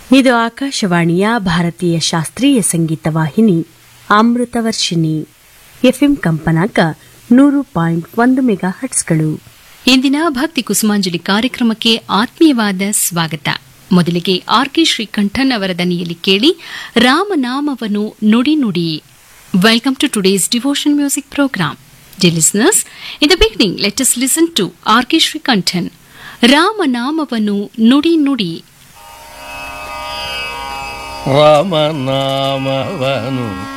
ಇದು ಆಕಾಶವಾಣಿಯ ಭಾರತೀಯ ಶಾಸ್ತ್ರೀಯ ಸಂಗೀತ ವಾಹಿನಿ ಅಮೃತವರ್ಷಿಣಿ ಎಫ್ಎಂ ಕಂಪನಾಂಕ ನೂರು ಪಾಯಿಂಟ್ ಒಂದು ಮೆಗಾ ಹಟ್ಸ್ಗಳು ಇಂದಿನ ಭಕ್ತಿ ಕುಸುಮಾಂಜಲಿ ಕಾರ್ಯಕ್ರಮಕ್ಕೆ ಆತ್ಮೀಯವಾದ ಸ್ವಾಗತ ಮೊದಲಿಗೆ ಆರ್ ಕೆ ಶ್ರೀಕಂಠನ್ ಅವರ ದನಿಯಲ್ಲಿ ಕೇಳಿ ರಾಮನಾಮವನ್ನು ನುಡಿ ನುಡಿ welcome to today's devotion music program the listeners in the beginning let us listen to R K Srikantan ರಾಮನಾಮವನ್ನು ನುಡಿ ನುಡಿ ರಾಮನಾಮವನು